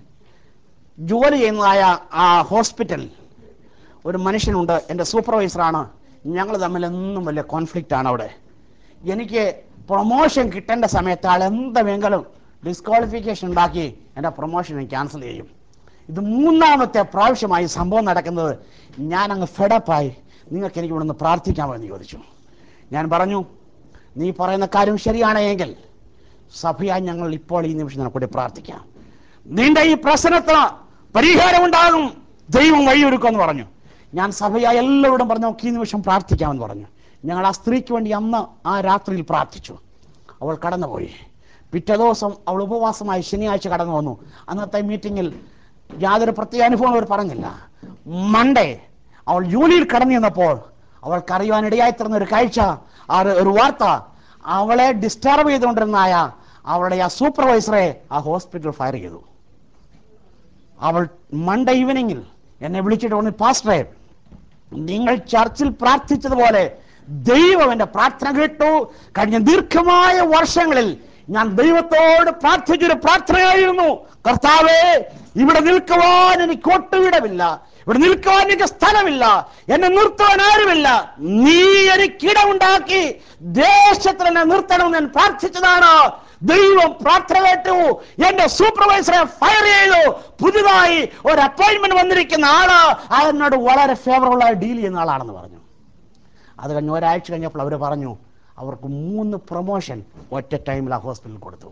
S1: ജോലി ചെയ്യുന്നതായ ആ ഹോസ്പിറ്റൽ ഒരു മനുഷ്യനുണ്ട് എൻ്റെ സൂപ്പർവൈസറാണ് ഞങ്ങൾ തമ്മിൽ എന്നും വലിയ കോൺഫ്ലിക്റ്റ് ആണ് അവിടെ എനിക്ക് പ്രൊമോഷൻ കിട്ടേണ്ട സമയത്ത് ആൾ എന്തെങ്കിലും ഡിസ്ക്വാളിഫിക്കേഷൻ ഉണ്ടാക്കി എൻ്റെ പ്രൊമോഷൻ ക്യാൻസൽ ചെയ്യും ഇത് മൂന്നാമത്തെ പ്രാവശ്യമായി സംഭവം നടക്കുന്നത് ഞാൻ അങ്ങ് ഫെഡപ്പായി നിങ്ങൾക്ക് എനിക്ക് ഇവിടുന്ന് പ്രാർത്ഥിക്കാമോ എന്ന് ചോദിച്ചു ഞാൻ പറഞ്ഞു നീ പറയുന്ന കാര്യം ശരിയാണ് എങ്കിൽ സഭയായി ഞങ്ങൾ ഇപ്പോൾ ഈ നിമിഷം നിനക്കൂടി പ്രാർത്ഥിക്കാം നിന്റെ ഈ പ്രശ്നത്തിന് പരിഹാരമുണ്ടാകും ദൈവം വഴിയൊരുക്കുമെന്ന് പറഞ്ഞു ഞാൻ സഭയായി എല്ലാവരോടും പറഞ്ഞു "നമുക്ക് ഈ നിമിഷം പ്രാർത്ഥിക്കാമെന്ന് പറഞ്ഞു ഞങ്ങൾ ആ സ്ത്രീക്ക് വേണ്ടി അന്ന് ആ രാത്രിയിൽ പ്രാർത്ഥിച്ചു അവൾ കടന്നുപോയി പിറ്റേ ദിവസം അവൾ ഉപവാസമായി ശനിയാഴ്ച കടന്നു വന്നു അന്നത്തെ മീറ്റിങ്ങിൽ യാതൊരു പ്രത്യേക അനുഭവം അവർ പറഞ്ഞില്ല മൺഡേ അവൾ ജോലിയിൽ കടന്നു ചെന്നപ്പോൾ അവൾക്കറിയുവാൻ ഇടയായിത്തീർന്ന ഒരു കാഴ്ച ആ ഒരു- ഒരു വാർത്ത അവളെ ഡിസ്റ്റർബ് ചെയ്തുകൊണ്ടിരുന്നായ അവളുടെ ആ സൂപ്പർവൈസറെ ആ ഹോസ്പിറ്റൽ ഫയർ ചെയ്തു അവൾ മൺഡേ ഈവനിങ്ങിൽ എന്നെ വിളിച്ചിട്ട് പറഞ്ഞു പാസ്റ്ററെ നിങ്ങൾ ചർച്ചിൽ പ്രാർത്ഥിച്ചതുപോലെ ദൈവം എന്റെ പ്രാർത്ഥന കേട്ടു കഴിഞ്ഞ ദീർഘമായ വർഷങ്ങളിൽ ഞാൻ ദൈവത്തോട് പ്രാർത്ഥിച്ചൊരു പ്രാർത്ഥനയായിരുന്നു കർത്താവേ ഇവിടെ നിൽക്കുവാൻ എനിക്ക് ഒട്ടുവിടമില്ല ഇവിടെ നിൽക്കുവാൻ എനിക്ക് സ്ഥലമില്ല എന്നെ നിർത്തുവാൻ ആരുമില്ല നീ എനിക്കിടമുണ്ടാക്കി ദേശത്തിൽ എന്നെ നിർത്തണമെന്ന് ഞാൻ പ്രാർത്ഥിച്ചതാണ് ദൈവം പ്രാർത്ഥന കേട്ടു എന്റെ സൂപ്പർവൈസറെ ഫയർ ചെയ്തു പുതുതായി ഒരു അപ്പോയിന്റ്മെന്റ് വന്നിരിക്കുന്ന ആള് അതിനോട് വളരെ ഫേവറബിൾ ആയി ഡീൽ ചെയ്യുന്ന ആളാണെന്ന് പറഞ്ഞു അത് കഴിഞ്ഞ് ഒരാഴ്ച കഴിഞ്ഞപ്പോൾ അവർ പറഞ്ഞു അവർക്ക് മൂന്ന് പ്രൊമോഷൻ ഒറ്റ ടൈമിൽ ആ ഹോസ്പിറ്റലിൽ കൊടുത്തു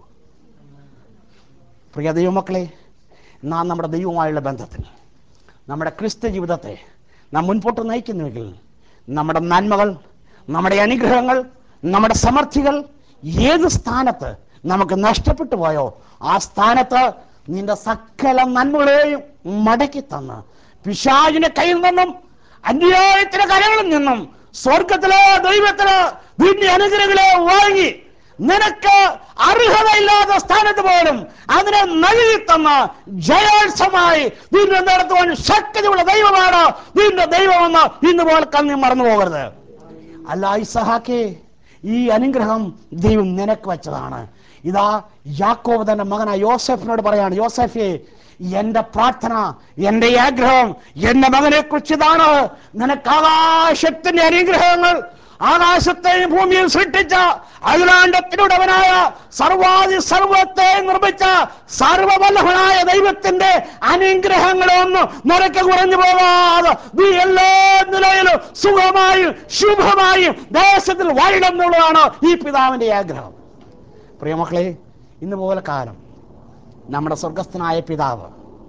S1: പ്രിയ ദൈവമക്കളെ നാം നമ്മുടെ ദൈവവുമായുള്ള ബന്ധത്തിൽ നമ്മുടെ ക്രിസ്തു ജീവിതത്തെ നാം മുൻപോട്ട് നയിക്കുന്നുവെങ്കിൽ നമ്മുടെ നന്മകൾ നമ്മുടെ അനുഗ്രഹങ്ങൾ നമ്മുടെ സമർത്ഥികൾ ഏത് സ്ഥാനത്ത് നമുക്ക് നഷ്ടപ്പെട്ടു പോയോ ആ സ്ഥാനത്ത് നിന്റെ സകല നന്മകളെയും മടക്കി തന്ന് പിശാചിന്റെ കയ്യിൽ നിന്നും അന്യായത്തിന്റെ കരകളിൽ നിന്നും സ്വർഗത്തിലെ ദൈവത്തിന് നിന്റെ അനുഗ്രഹങ്ങളെ വാങ്ങി നിനക്ക് അർഹതയില്ലാത്ത സ്ഥാനത്ത് പോലും അതിനെ നൽകി തന്ന ജയോത്സവമായി നിന്നെ നടത്തുവാൻ ശക്തിയുള്ള ദൈവമാണ് നിന്റെ ദൈവമെന്ന് ഇന്ന് പോലെ കണ്ണി മറന്നു പോകരുത് അല്ല ഇസഹാക്കേ ഈ അനുഗ്രഹം ദൈവം നിനക്ക് വെച്ചതാണ് ഇതാ യാക്കോബ് തന്റെ മകനായ യോസഫിനോട് പറയാണ് യോസഫേ എന്റെ പ്രാർത്ഥന എന്റെ ആഗ്രഹം എന്റെ മകനെ കുറിച്ച് ഇതാണ് നിനക്ക് ആകാശത്തിന്റെ അനുഗ്രഹങ്ങൾ ആകാശത്തെയും ഭൂമിയും സൃഷ്ടിച്ച അഖിലാണ്ടത്തിനുടവനായ സർവാദി സർവത്തെ നിർമ്മിച്ച സർവവല്ലഭനായ ദൈവത്തിന്റെ അനുഗ്രഹങ്ങളൊന്നും നിനക്ക് കുറഞ്ഞു പോകാതെ നീ എല്ലാ നിലയിലും സുഖമായും ശുഭമായും ദേശത്തിൽ വാഴിടുന്നുള്ളതാണ് ഈ പിതാവിന്റെ ആഗ്രഹം പ്രിയമക്കളെ ഇന്ന് പോലെ കാലം നമ്മുടെ സ്വർഗസ്ഥനായ പിതാവ്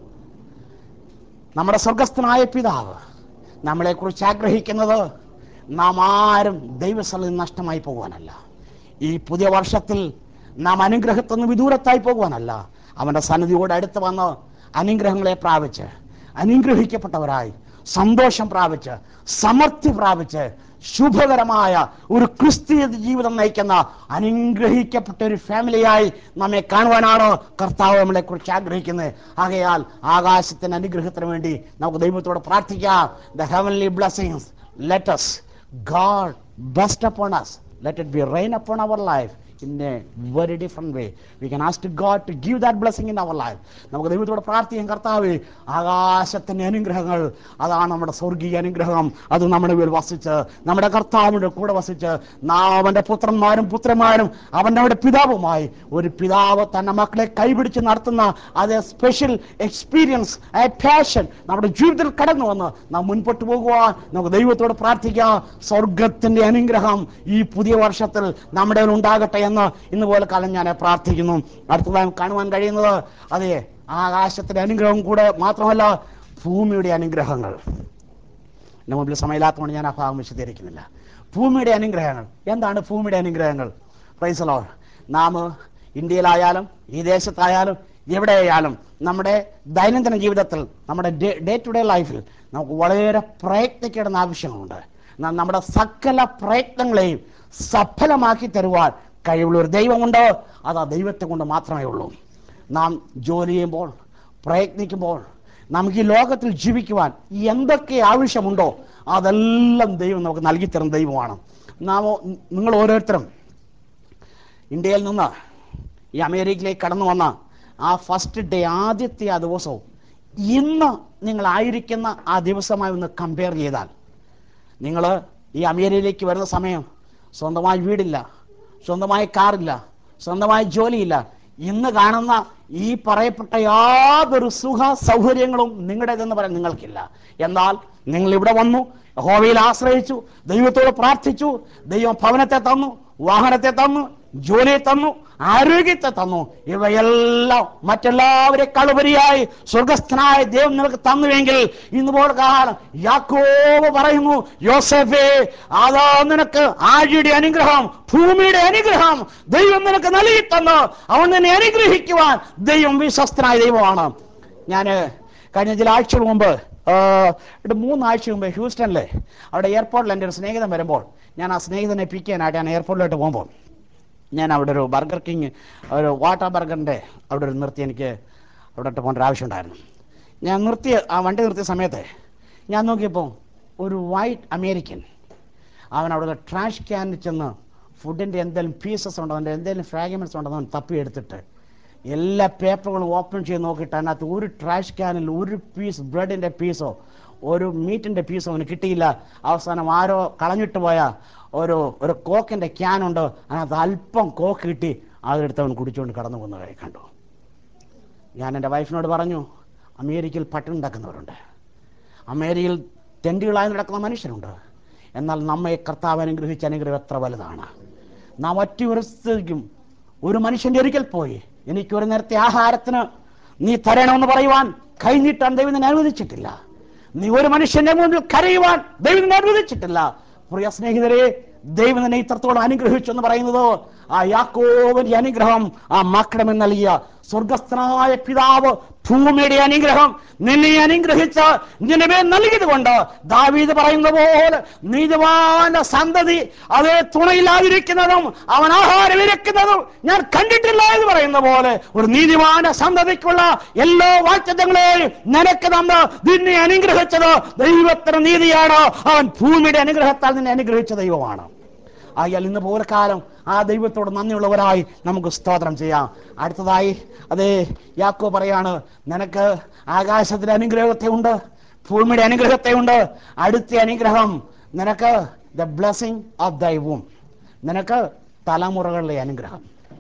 S1: നമ്മുടെ സ്വർഗസ്ഥനായ പിതാവ് നമ്മളെക്കുറിച്ച് ആഗ്രഹിക്കുന്നത് നാം ആരും ദൈവസ്ഥലിൽ നഷ്ടമായി പോകുവാനല്ല ഈ പുതിയ വർഷത്തിൽ നാം അനുഗ്രഹത്തിൽ നിന്ന് വിദൂരത്തായി പോകുവാനല്ല അവൻ്റെ സന്നിധിയോട് അടുത്ത് വന്ന് അനുഗ്രഹങ്ങളെ പ്രാപിച്ച് അനുഗ്രഹിക്കപ്പെട്ടവരായി സന്തോഷം പ്രാപിച്ച് സമൃദ്ധി പ്രാപിച്ച് ശുഭകരമായ ഒരു ക്രിസ്തീയ ജീവിതം നയിക്കുന്ന അനുഗ്രഹിക്കപ്പെട്ട ഒരു ഫാമിലിയായി നമ്മെ കാണുവാനാണ് കർത്താവ് നമ്മളെ കുറിച്ച് ആഗ്രഹിക്കുന്നത് ആകയാൽ ആകാശത്തിന്റെ അനുഗ്രഹത്തിന് വേണ്ടി നമുക്ക് ദൈവത്തോട് പ്രാർത്ഥിക്കാം the heavenly blessings let's God best upon us. Let it be rain upon our life in a very different way. We can ask to God to give that blessing in our life. നമുക്ക് ദൈവത്തോട് പ്രാർത്ഥിക്കാം കർത്താവ് ആകാശത്തിന്റെ അനുഗ്രഹങ്ങൾ അതാണ് നമ്മുടെ സ്വർഗീയ അനുഗ്രഹം അത് നമ്മുടെ മേൽ വസിച്ച് നമ്മുടെ കർത്താവിന്റെ കൂടെ വസിച്ച് നാം അവന്റെ പുത്രന്മാരും പുത്രന്മാരും അവന്റെ അവിടെ പിതാവുമായി ഒരു പിതാവ് തന്റെ മക്കളെ കൈപിടിച്ച് നടത്തുന്ന അതേ സ്പെഷ്യൽ എക്സ്പീരിയൻസ് എ പാഷൻ നമ്മുടെ ജീവിതത്തിൽ കടന്നു വന്ന് നാം മുൻപോട്ട് പോകുവാൻ നമുക്ക് ദൈവത്തോട് പ്രാർത്ഥിക്കാം സ്വർഗത്തിന്റെ അനുഗ്രഹം ഈ പുതിയ വർഷത്തിൽ നമ്മുടെ മേൽ ഉണ്ടാകട്ടെ എന്ന് ഇന്ന് പോലെ കാലം ഞാൻ പ്രാർത്ഥിക്കുന്നു അടുത്തതായി കാണുവാൻ കഴിയുന്നത് അതെ ആകാശത്തിന്റെ അനുഗ്രഹം കൂടെ മാത്രമല്ല ഭൂമിയുടെ അനുഗ്രഹങ്ങൾ എൻ്റെ മുമ്പിൽ സമയമില്ലാത്തതുകൊണ്ട് ഞാൻ ആ ഭാഗം വിശദീകരിക്കുന്നില്ല ഭൂമിയുടെ അനുഗ്രഹങ്ങൾ എന്താണ് ഭൂമിയുടെ അനുഗ്രഹങ്ങൾ പ്രൈസലോ നാം ഇന്ത്യയിലായാലും ഈ ദേശത്തായാലും എവിടെയായാലും നമ്മുടെ ദൈനംദിന ജീവിതത്തിൽ നമ്മുടെ ഡേ ടു ഡേ ലൈഫിൽ നമുക്ക് വളരെ പ്രയത്നിക്കേണ്ടുന്ന ആവശ്യങ്ങളുണ്ട് എന്നാൽ നമ്മുടെ സകല പ്രയത്നങ്ങളെയും സഫലമാക്കി തരുവാൻ കഴിവുള്ള ഒരു ദൈവമുണ്ട് അത് ആ ദൈവത്തെ കൊണ്ട് മാത്രമേ ഉള്ളൂ നാം ജോലി ചെയ്യുമ്പോൾ പ്രയത്നിക്കുമ്പോൾ നമുക്ക് ഈ ലോകത്തിൽ ജീവിക്കുവാൻ എന്തൊക്കെ ആവശ്യമുണ്ടോ അതെല്ലാം ദൈവം നമുക്ക് നൽകി തരുന്ന ദൈവമാണ് നാം നിങ്ങൾ ഓരോരുത്തരും ഇന്ത്യയിൽ നിന്ന് ഈ അമേരിക്കയിലേക്ക് കടന്നു വന്ന ആ ഫസ്റ്റ് ഡേ ആദ്യത്തെ ആ ദിവസവും ഇന്ന് നിങ്ങളായിരിക്കുന്ന ആ ദിവസമായി ഒന്ന് കമ്പയർ ചെയ്താൽ നിങ്ങൾ ഈ അമേരിക്കയിലേക്ക് വരുന്ന സമയം സ്വന്തമായി വീടില്ല സ്വന്തമായി കാറില്ല സ്വന്തമായി ജോലിയില്ല ഇന്ന് കാണുന്ന ഈ പറയപ്പെട്ട യാതൊരു സുഖ സൗകര്യങ്ങളും നിങ്ങളുടേതെന്ന് പറയാൻ നിങ്ങൾക്കില്ല എന്നാൽ നിങ്ങൾ ഇവിടെ വന്നു ഹോവയിൽ ആശ്രയിച്ചു ദൈവത്തോട് പ്രാർത്ഥിച്ചു ദൈവം ഭവനത്തെ തന്നു വാഹനത്തെ തന്നു ജോലിയെ തന്നു ആരോഗ്യത്തെ തന്നു ഇവയെല്ലാം മറ്റെല്ലാവരെക്കാൾ ഉപരിയായി സ്വർഗസ്ഥനായ ദൈവം നിനക്ക് തന്നുവെങ്കിൽ ഇന്ന് പോലെ കാലം യാക്കോബ് പറയുന്നു യോസഫേ അതാ നിനക്ക് ആഴിയുടെ അനുഗ്രഹം ഭൂമിയുടെ അനുഗ്രഹം ദൈവം നിനക്ക് നൽകി തന്നു അവൻ നിന്നെ അനുഗ്രഹിക്കുവാൻ ദൈവം വിശ്വസ്തനായ ദൈവമാണ് ഞാൻ കഴിഞ്ഞ ചില ആഴ്ചകൾ മുമ്പ് ആ, ഒരു മൂന്നാഴ്ച മുമ്പ് ഹ്യൂസ്റ്റണിലെ അവിടെ എയർപോർട്ടിൽ എൻ്റെ ഒരു സ്നേഹിതൻ വരുമ്പോൾ ഞാൻ ആ സ്നേഹിതനെ പിക്ക് ചെയ്യാനായിട്ട് ഞാൻ എയർപോർട്ടിലോട്ട് പോകുമ്പോൾ ഞാൻ അവിടെ ഒരു ബർഗർ കിങ് ഒരു വാട്ടർ ബർഗറിൻ്റെ അവിടെ ഒരു നിർത്തി എനിക്ക് അവിടെ പോകേണ്ട ഒരു ആവശ്യമുണ്ടായിരുന്നു ഞാൻ നിർത്തിയ ആ വണ്ടി നിർത്തിയ സമയത്ത് ഞാൻ നോക്കിയപ്പോൾ ഒരു വൈറ്റ് അമേരിക്കൻ അവൻ അവിടെ ട്രാഷ് ക്യാനിൽ ചെന്ന് ഫുഡിൻ്റെ എന്തെങ്കിലും പീസസ് ഉണ്ടോ അതിൻ്റെ എന്തെങ്കിലും ഫ്രാഗ്മെൻറ്റ്സ് ഉണ്ടോ എന്ന് അവൻ തപ്പി എടുത്തിട്ട് എല്ലാ പേപ്പറുകളും ഓപ്പൺ ചെയ്ത് നോക്കിയിട്ട് അതിനകത്ത് ഒരു ട്രാഷ് ക്യാനിൽ ഒരു പീസ് ബ്രെഡിൻ്റെ പീസോ ഒരു മീറ്റിൻ്റെ പീസോ അവന് കിട്ടിയില്ല അവസാനം ആരോ കളഞ്ഞിട്ട് പോയ ഒരു ഒരു കോക്കിൻ്റെ ക്യാനുണ്ട് അതിനകത്ത് അല്പം കോക്ക് കിട്ടി അതെടുത്ത് അവൻ കുടിച്ചുകൊണ്ട് കടന്നു പോകുന്നതായി കണ്ടു ഞാൻ എൻ്റെ വൈഫിനോട് പറഞ്ഞു അമേരിക്കയിൽ പട്ടിണി ഉണ്ടാക്കുന്നവരുണ്ട് അമേരിക്കയിൽ തെണ്ടികളായി നടക്കുന്ന മനുഷ്യരുണ്ട് എന്നാൽ നമ്മെ കർത്താവ് അനുഗ്രഹിച്ച അനുഗ്രഹം എത്ര വലുതാണ് നാം ഒറ്റ ഒരു സ്ഥിതിക്കും ഒരു മനുഷ്യൻ്റെ ഒരിക്കൽ പോയി എനിക്ക് ഒരു നേരത്തെ ആഹാരത്തിന് നീ തരണമെന്ന് പറയുവാൻ കഴിഞ്ഞിട്ടാൻ ദൈവം നിന്നെ അനുവദിച്ചിട്ടില്ല നീ ഒരു മനുഷ്യന്റെ മുന്നിൽ കരയുവാൻ ദൈവം നിന്നെ അനുവദിച്ചിട്ടില്ല പ്രിയ സ്നേഹിതരെ ദൈവം നിന്നെ ഇത്രത്തോളം അനുഗ്രഹിച്ചു എന്ന് പറയുന്നത് ആ യാക്കോവിന്റെ അനുഗ്രഹം ആ മക്കളമെന്ന് നൽകിയ സ്വർഗസ്ഥനായ പിതാവ് ഭൂമിയുടെ അനുഗ്രഹം നിന്നെ അനുഗ്രഹിച്ച് നിന്നെ മേൽ നൽകിയത് കൊണ്ട് ദാവീദ് പറയുന്ന പോലെ നീതിവാന്റെ സന്തതി അതേ തുണയില്ലാതിരിക്കുന്നതും അവൻ ആഹാരം ഇരിക്കുന്നതും ഞാൻ കണ്ടിട്ടില്ല എന്ന് പറയുന്ന പോലെ ഒരു നീതിവാന്റെ സന്തതിക്കുള്ള എല്ലാ വാക്യങ്ങളെയും നിനക്ക് നമ്മൾ നിന്നെ അനുഗ്രഹിച്ചത് ദൈവത്തിന് നീതിയാണ് അവൻ ഭൂമിയുടെ അനുഗ്രഹത്താൽ നിന്നെ അനുഗ്രഹിച്ച ദൈവമാണ് ആയാൽ ഇന്ന് പോലെ കാലം ആ ദൈവത്തോട് നന്ദിയുള്ളവരായി നമുക്ക് സ്തോത്രം ചെയ്യാം അടുത്തതായി അതേ യാക്കോ പറയാണ് നിനക്ക് ആകാശത്തിലെ അനുഗ്രഹത്തെ ഉണ്ട് ഭൂമിയുടെ അനുഗ്രഹത്തെ ഉണ്ട് അടുത്ത അനുഗ്രഹം നിനക്ക് ദ ബ്ലെസ്സിങ് ഓഫ് ദൈവവും നിനക്ക് തലമുറകളുടെ അനുഗ്രഹം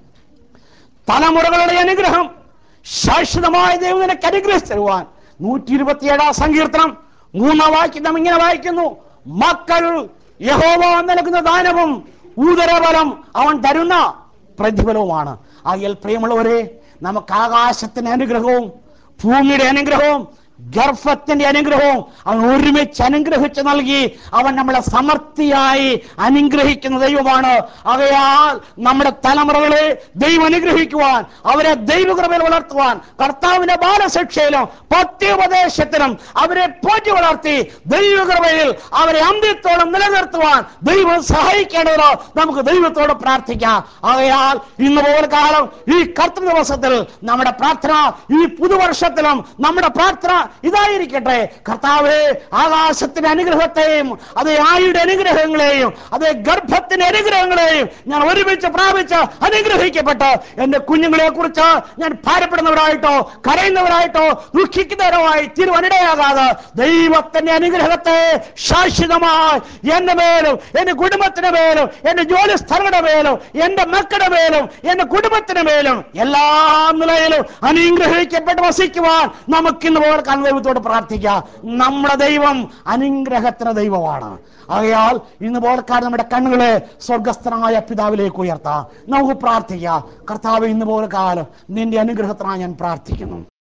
S1: തലമുറകളുടെ അനുഗ്രഹം ശാശ്വതമായ ദൈവം നിനക്ക് അനുഗ്രഹിച്ചു തരുവാൻ നൂറ്റി ഇരുപത്തിയേഴാം സങ്കീർത്തനം മൂന്നാം വാക്യം നാം ഇങ്ങനെ വായിക്കുന്നു മക്കൾ യഹോവ നൽകുന്ന ദാനവും ഊദരബലം അവൻ തരുന്ന പ്രതിഫലവുമാണ് ആകയാൽ പ്രിയമുള്ളവരെ നമുക്ക് ആകാശത്തിന്റെ അനുഗ്രഹവും ഭൂമിയുടെ അനുഗ്രഹവും ഗർഭത്തിന്റെ അനുഗ്രഹവും അവൻ ഒരുമിച്ച് അനുഗ്രഹിച്ച് നൽകി അവൻ നമ്മളെ സമർത്ഥിയായി അനുഗ്രഹിക്കുന്ന ദൈവമാണ് അവയാൽ നമ്മുടെ തലമുറകളെ ദൈവം അനുഗ്രഹിക്കുവാൻ അവരെ ദൈവകൃപയിൽ വളർത്തുവാൻ കർത്താവിന്റെ ബാലശിക്ഷയിലും പത്യോപദേശത്തിലും അവരെ പോറ്റി വളർത്തി ദൈവകൃപയിൽ അവരെ അന്ത്യത്തോളം നിലനിർത്തുവാൻ ദൈവം സഹായിക്കേണ്ടത് നമുക്ക് ദൈവത്തോട് പ്രാർത്ഥിക്കാം അവയാൽ ഇന്ന് പോലെ കാലം ഈ കർത്തൃ ദിവസത്തിൽ നമ്മുടെ പ്രാർത്ഥന ഈ പുതുവർഷത്തിലും നമ്മുടെ പ്രാർത്ഥന ഇതായിരിക്കട്ടെ കർത്താവേ ആകാശത്തിന്റെ അനുഗ്രഹത്തെയും അതേ ആയുടെ അനുഗ്രഹങ്ങളെയും അതേ ഗർഭത്തിന്റെ അനുഗ്രഹങ്ങളെയും ഞാൻ ഒരുമിച്ച് പ്രാപിച്ച് അനുഗ്രഹിക്കപ്പെട്ട് എന്റെ കുഞ്ഞുങ്ങളെ കുറിച്ച് ഞാൻ ഭാരപ്പെടുന്നവരായിട്ടോ കരയുന്നവരായിട്ടോ ദുഃഖിക്കുന്നവരുമായി തിരുവനിടയാകാതെ ദൈവത്തിന്റെ അനുഗ്രഹത്തെ ശാശ്വതമായി എന്റെ മേലും എന്റെ കുടുംബത്തിന് മേലും എന്റെ ജോലി സ്ഥലങ്ങളുടെ മേലും എന്റെ മക്കളുടെ മേലും എന്റെ കുടുംബത്തിന് മേലും എല്ലാ നിലയിലും അനുഗ്രഹിക്കപ്പെട്ട് വസിക്കുവാൻ നമുക്കിന്ന് പോലെ കാണുന്ന ദൈവത്തോട് പ്രാർത്ഥിക്കാം നമ്മുടെ ദൈവം അനുഗ്രഹത്തിന് ദൈവമാണ് ആകയാൽ ഇന്ന് പോലക്കാർ നമ്മുടെ കണ്ണുകളെ സ്വർഗസ്ഥനായ പിതാവിലേക്ക് ഉയർത്താം നമുക്ക് പ്രാർത്ഥിക്കാം കർത്താവ് ഇന്ന് പോലെ കാലം നിന്റെ അനുഗ്രഹത്തിനായി ഞാൻ പ്രാർത്ഥിക്കുന്നു